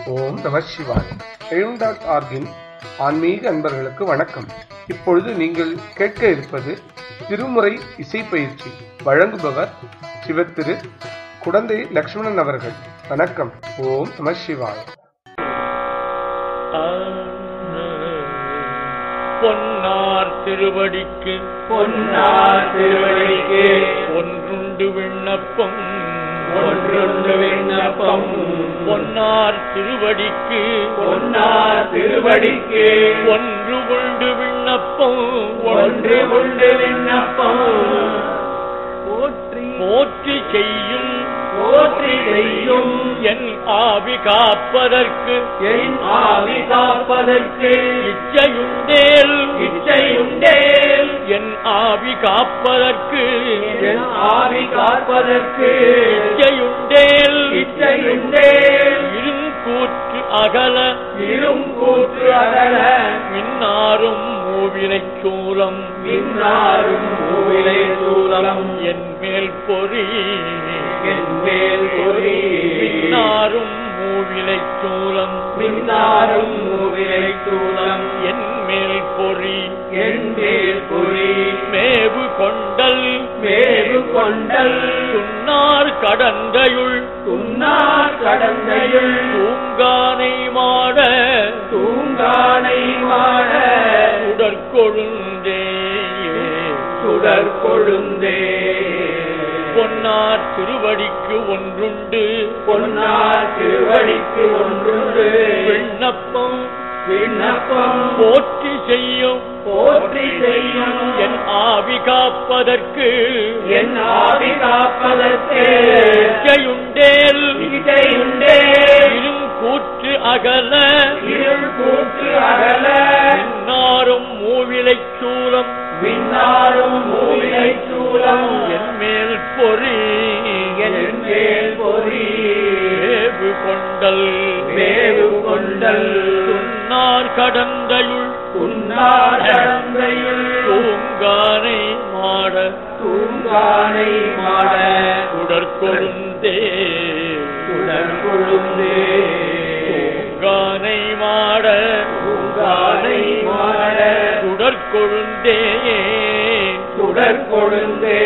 ஓம் நம சிவாய் எழும் டாட் ஆர்கின் ஆன்மீக அன்பர்களுக்கு வணக்கம் இப்பொழுது நீங்கள் கேட்க இருப்பது திருமுறை இசை பயிற்சி வழங்குபவர் சிவத்திரு குடந்தை லக்ஷ்மணன் அவர்கள் வணக்கம் ஓம் நம சிவாய் பொன்னார் திருவடிக்கு பொன்னார் திருவடிக்கு ஒன்றுண்டு விண்ணப்பம் ஒன்றுண்டு விண்ணப்பம் பொன்னார் திருவடிக்கு பொன்னார் திருவடிக்கு ஒன்று உண்டு விண்ணப்பம் ஒன்று உண்டு விண்ணப்பம் போற்றி போற்றி செய்யும் போற்றி செய்யும் என் ஆவி காப்பதற்கு என் ஆவி காப்பதற்கு இச்சையுண்டேல் இச்சையுண்டேல் என் ஆவி காப்பதற்கு என் ஆவி காப்பதற்கு இச்சையுண்டேல் இச்சையுண்டேல் இருங்கூற்று அகல இரும் கூற்று அகல மின்னாரும் மூவிலைச் சூலம் மின்னாரும் மூவிலை சூலம் என் மேல் பொறி என் மேல் பொறி மின்னாரும் மூவிலைச் சூலம் மின்னாரும் மூவிலை சூலம் என் மேல் பொறி என் மேல் பொறி மேவு கொண்டல் மேவு கொண்டல் சுன்னார் கடந்தையுள் துன்னார் கடந்தையுள் தூங்கானை மாட தூங்கானை மாட உடற்கொழுந்தே சுடர் கொழுந்தே பொன்னார் திருவடிக்கு ஒன்றுண்டு பொன்னார் திருவடிக்கு ஒன்றுண்டு விண்ணப்பம் விண்ணப்பம் போற்றி செய்யும் போற்றி செய்யும் என் ஆவி காப்பதற்கு என் ஆவி காப்பதற்கு இச்சையுண்டேல் இசையுண்டே இரும் கூற்று அகல இரும் கூற்று அகல மின்னாரும் மூவிலைச் சூலம் விண்ணாரும் மூவிலை சூலம் என் மேல் பொறி என் மேல் பொறி மேவு கொண்டல் மேவு கொண்டல் சுன்னார் கடந்தையுள் உன்னார் கடந்தையுள் தூங்கானை மாட தூங்கானை மாட உடற்கொழுந்தே சுடர் கொழுந்தே தூங்கானை மாட தூங்கானை மாட உடற்கொழுந்தே சுடர் கொழுந்தே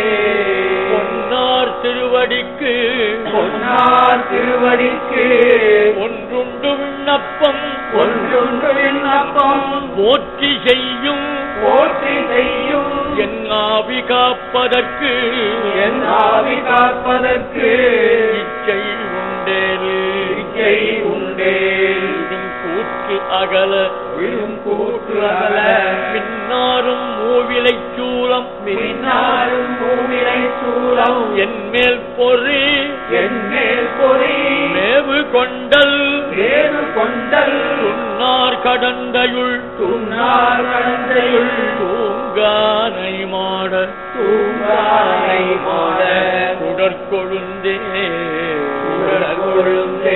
பொன்னார் திருவடிக்கு பொன்னார் திருவடிக்கு ஒன்றுண்டு விண்ணப்பம் ஒன்றொன்று விண்ணப்பம் போற்றி செய்யும் போற்றி செய்யும் என் ஆவி காப்பதற்கு என் ஆவி காப்பதற்கு இச்சை உண்டேல் இச்சை உண்டேல் இடும் கூற்று அகல விழும் கூற்று அகல மின்னாரும் மூவிலைச் சூலம் மின்னாரும் பூமிலை சூலம் என் மேல் பொறி என் மேல் பொறி மேவு கொண்டல் வேறு கொண்டல் சுன்னார் கடந்தையுள் துன்னார் கடந்தையுள் தூங்கானை மாட தூங்கானை மாட உடற்கொழுந்தே சுடர் கொழுந்தே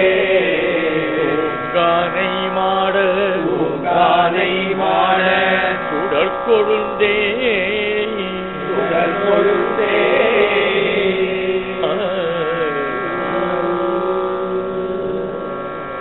தூங்கானை மாட தூங்கானை மாட சுடற்கொழுந்தே சுடர் கொழுந்தே